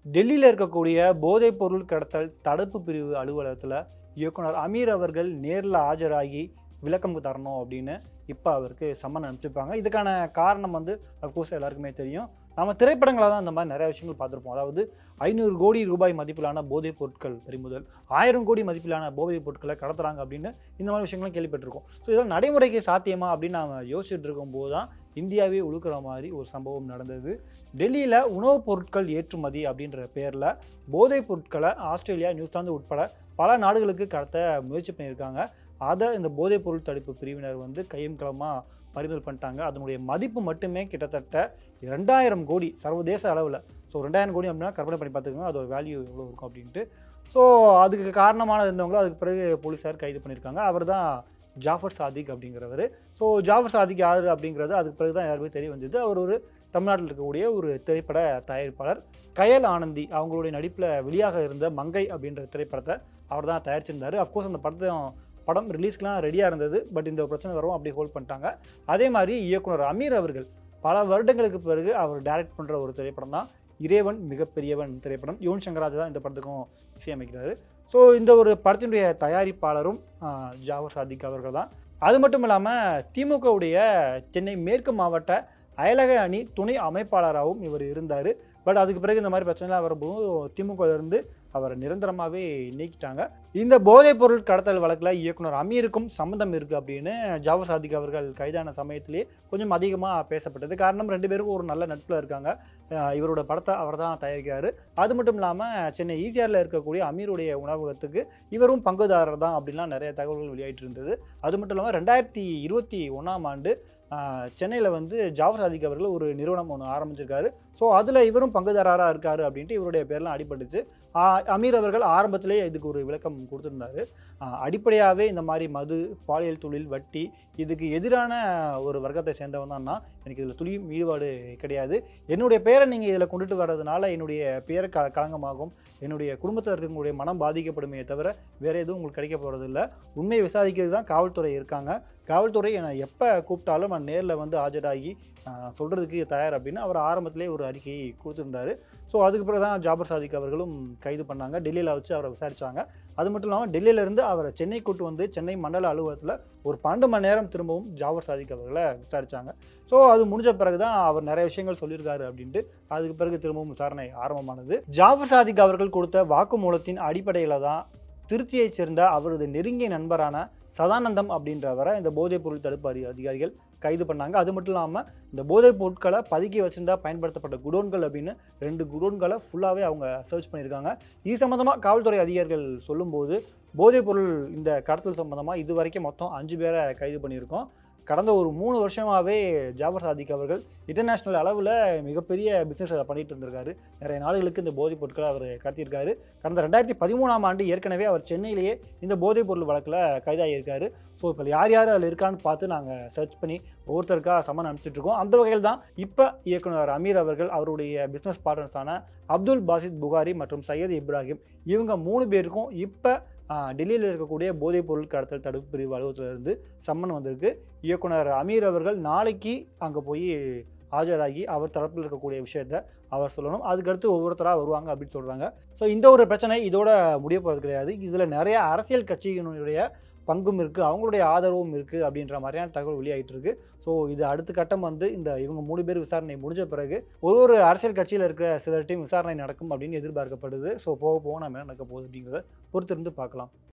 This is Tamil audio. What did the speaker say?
டெல்லியில் இருக்கக்கூடிய போதைப் பொருள் கடத்தல் தடுப்பு பிரிவு அலுவலகத்தில் இயக்குனர் அமீர் அவர்கள் நேரில் ஆஜராகி விளக்கம் தரணும் அப்படின்னு இப்போ அவருக்கு சம்மன் அனுப்பிச்சிருப்பாங்க இதுக்கான காரணம் வந்து அஃப்கோர்ஸ் எல்லாருக்குமே தெரியும் நம்ம திரைப்படங்களாக தான் இந்த மாதிரி நிறைய விஷயங்கள் பார்த்துருப்போம் அதாவது ஐநூறு கோடி ரூபாய் மதிப்பிலான போதைப் பொருட்கள் பறிமுதல் ஆயிரம் கோடி மதிப்பிலான போதைப் பொருட்களை கடத்துறாங்க அப்படின்னு இந்த மாதிரி விஷயங்களும் கேள்விப்பட்டிருக்கோம் ஸோ இதெல்லாம் நடைமுறைக்கு சாத்தியமா அப்படின்னு நாம் யோசிச்சுட்டு இருக்கும்போது தான் இந்தியாவே உழுக்கிற மாதிரி ஒரு சம்பவம் நடந்தது டெல்லியில் உணவுப் பொருட்கள் ஏற்றுமதி அப்படின்ற பேரில் போதைப் பொருட்களை ஆஸ்திரேலியா நியூசிலாந்து உட்பட பல நாடுகளுக்கு கடத்த முயற்சி பண்ணியிருக்காங்க அதை இந்த போதைப் பொருள் தடுப்பு பிரிவினர் வந்து கையும் களமாக பறிமுதல் பண்ணிட்டாங்க அதனுடைய மதிப்பு மட்டுமே கிட்டத்தட்ட ரெண்டாயிரம் கோடி சர்வதேச அளவில் ஸோ ரெண்டாயிரம் கோடி அப்படின்னா கற்பனை பண்ணி பார்த்துக்கோங்க அதோட வேல்யூ எவ்வளோ இருக்கும் அப்படின்ட்டு ஸோ அதுக்கு காரணமான இருந்தவங்களும் அதுக்கு பிறகு போலீஸார் கைது பண்ணியிருக்காங்க அவர் தான் ஜாஃபர் சாதிக் அப்படிங்கிறவர் ஸோ ஜாஃபர் சாதிக் யார் அப்படிங்கிறது அதுக்கு பிறகு தான் யாருமே தெரிய வந்தது அவர் ஒரு தமிழ்நாட்டில் இருக்கக்கூடிய ஒரு திரைப்பட தயாரிப்பாளர் கயல் ஆனந்தி அவங்களுடைய நடிப்பில் வெளியாக இருந்த மங்கை அப்படின்ற திரைப்படத்தை அவர் தான் தயாரிச்சிருந்தார் அஃப்கோர்ஸ் அந்த படத்தை படம் ரிலீஸ்க்கெலாம் ரெடியாக இருந்தது பட் இந்த பிரச்சனை வரும் அப்படியே ஹோல்ட் பண்ணிட்டாங்க அதே மாதிரி இயக்குனர் அமீர் அவர்கள் பல வருடங்களுக்கு பிறகு அவர் டைரக்ட் பண்ணுற ஒரு திரைப்படம் தான் இறைவன் மிகப்பெரியவன் திரைப்படம் யுவன் சங்கராஜ் தான் இந்த படத்துக்கும் இசையமைக்கிறாரு ஸோ இந்த ஒரு படத்தினுடைய தயாரிப்பாளரும் ஆஹ், ஜாஃபர் சாதிக் அவர்கள் தான் அது மட்டும் இல்லாமல் திமுகவுடைய சென்னை மேற்கு மாவட்ட அயலக அணி துணை அமைப்பாளராகவும் இவர் இருந்தார் பட் அதுக்கு பிறகு இந்த மாதிரி பிரச்சனைலாம் வரும்போது திமுகவிலிருந்து அவரை நிரந்தரமாகவே நீக்கிட்டாங்க இந்த போதைப் பொருள் கடத்தல் வழக்கில் இயக்குனர் அமீருக்கும் சம்மந்தம் இருக்குது அப்படின்னு ஜாஃபர் சாதிக் அவர்கள் கைதான சமயத்திலேயே கொஞ்சம் அதிகமாக பேசப்பட்டது காரணம் ரெண்டு பேருக்கும் ஒரு நல்ல நட்பில் இருக்காங்க அஹ் இவரோட படத்தை அவர் தான் தயாரிக்கிறாரு அது மட்டும் இல்லாமல் சென்னை ஈசிஆரில் இருக்கக்கூடிய அமீருடைய உணவகத்துக்கு இவரும் பங்குதாரர் தான் அப்படின்லாம் நிறைய தகவல்கள் வெளியாயிட்டு இருந்தது அது மட்டும் இல்லாமல் ரெண்டாயிரத்தி இருபத்தி ஒன்றாம் ஆண்டு சென்னையில் வந்து ஜாஃபர் சாதிக் அவர்கள் ஒரு நிறுவனம் ஒன்று ஆரம்பிச்சிருக்காரு ஸோ அதில் இவரும் பங்குதாரராக இருக்காரு அப்படின்ட்டு இவருடைய பேர்லாம் அடிபட்டுச்சு ஆஹ் அமீர் அவர்கள் ஆரம்பத்திலே இதுக்கு ஒரு விளக்கம் கொடுத்துருந்தாரு அடிப்படையாகவே இந்த மாதிரி மது பாலியல் தொழில் வட்டி இதுக்கு எதிரான ஒரு வர்க்கத்தை சேர்ந்தவன் தான் நான் எனக்கு இதில் துளியும் ஈடுபாடு கிடையாது என்னுடைய பேரை நீங்கள் இதில் கொண்டுட்டு வர்றதுனால என்னுடைய பேரை க களங்கமாகும் என்னுடைய குடும்பத்தில் இருக்கக்கூடிய மனம் பாதிக்கப்படுமே தவிர வேறு எதுவும் உங்களுக்கு கிடைக்க போகிறதில்ல உண்மையை விசாரிக்கிறது தான் காவல்துறை இருக்காங்க காவல்துறை என்னை எப்போ கூப்பிட்டாலும் நான் நேரில் வந்து ஆஜராகி நான் சொல்கிறதுக்கு தயார் அப்படின்னு அவர் ஆரம்பத்திலே ஒரு அறிக்கையை கொடுத்துருந்தாரு ஸோ அதுக்கு பிறகு தான் ஜாபர் சாதிக் அவர்களும் கைது பண்ணாங்க டெல்லியில் வச்சு அவரை விசாரித்தாங்க அது மட்டும் இல்லாமல் டெல்லியிலேருந்து அவரை சென்னை கூட்டு வந்து சென்னை மண்டல அலுவலகத்தில் ஒரு பன்னெண்டு மணி நேரம் திரும்பவும் ஜாபர் சாதிக் அவர்களை விசாரித்தாங்க ஸோ அது முடிஞ்ச பிறகு தான் அவர் நிறைய விஷயங்கள் சொல்லியிருக்காரு அப்படின்ட்டு அதுக்கு பிறகு திரும்பவும் விசாரணை ஆரம்பமானது ஜாபர் சாதிக் அவர்கள் கொடுத்த வாக்குமூலத்தின் அடிப்படையில் தான் திருச்சியைச் சேர்ந்த அவரது நெருங்கிய நண்பரான சதானந்தம் அப்படின்றவரை இந்த போதைப் பொருள் தடுப்பு அதி அதிகாரிகள் கைது பண்ணாங்க அது மட்டும் இல்லாமல் இந்த போதைப் பொருட்களை பதுக்கி வச்சிருந்தா பயன்படுத்தப்பட்ட குடோன்கள் அப்படின்னு ரெண்டு குடோன்களை ஃபுல்லாகவே அவங்க சர்ச் பண்ணியிருக்காங்க இது சம்மந்தமாக காவல்துறை அதிகாரிகள் சொல்லும்போது போதைப் பொருள் இந்த கடத்தல் சம்மந்தமாக இது வரைக்கும் மொத்தம் அஞ்சு பேரை கைது பண்ணியிருக்கோம் கடந்த ஒரு மூணு வருஷமாகவே ஜாபர் சாதிக் அவர்கள் இன்டர்நேஷ்னல் அளவில் மிகப்பெரிய பிஸ்னஸ் அதை பண்ணிட்டு இருந்திருக்காரு நிறைய நாடுகளுக்கு இந்த போதைப் பொருட்களை அவர் கடத்தியிருக்காரு கடந்த ரெண்டாயிரத்தி பதிமூணாம் ஆண்டு ஏற்கனவே அவர் சென்னையிலேயே இந்த போதைப் பொருள் வழக்கில் கைதாகியிருக்காரு ஸோ இப்போ யார் யார் அதில் இருக்கான்னு பார்த்து நாங்கள் சர்ச் பண்ணி ஒவ்வொருத்தருக்காக சம்மன் அனுப்பிச்சிட்டு இருக்கோம் அந்த வகையில் தான் இப்போ இயக்குனர் அமீர் அவர்கள் அவருடைய பிஸ்னஸ் பார்ட்னர்ஸான அப்துல் பாசித் புகாரி மற்றும் சையத் இப்ராஹிம் இவங்க மூணு பேருக்கும் இப்போ டெல்லியில் இருக்கக்கூடிய போதைப் பொருள் கடத்தல் தடுப்பு பிரிவு அலுவலகத்திலிருந்து சம்மன் வந்திருக்கு இயக்குனர் அமீர் அவர்கள் நாளைக்கு அங்கே போய் ஆஜராகி அவர் தரப்பில் இருக்கக்கூடிய விஷயத்த அவர் சொல்லணும் அதுக்கடுத்து ஒவ்வொருத்தராக வருவாங்க அப்படின்னு சொல்கிறாங்க ஸோ இந்த ஒரு பிரச்சனை இதோட முடிய போகிறது கிடையாது இதில் நிறைய அரசியல் கட்சியினுடைய பங்கும் இருக்குது அவங்களுடைய ஆதரவும் இருக்குது அப்படின்ற மாதிரியான தகவல் வெளியாகிட்டு இருக்கு ஸோ இது அடுத்த கட்டம் வந்து இந்த இவங்க மூணு பேர் விசாரணை முடிஞ்ச பிறகு ஒரு ஒரு அரசியல் கட்சியில் இருக்கிற சிலர்ட்டையும் விசாரணை நடக்கும் அப்படின்னு எதிர்பார்க்கப்படுது ஸோ போக போக நம்ம என்ன நடக்க போகுது அப்படிங்கிறத பொறுத்திருந்து பார்க்கலாம்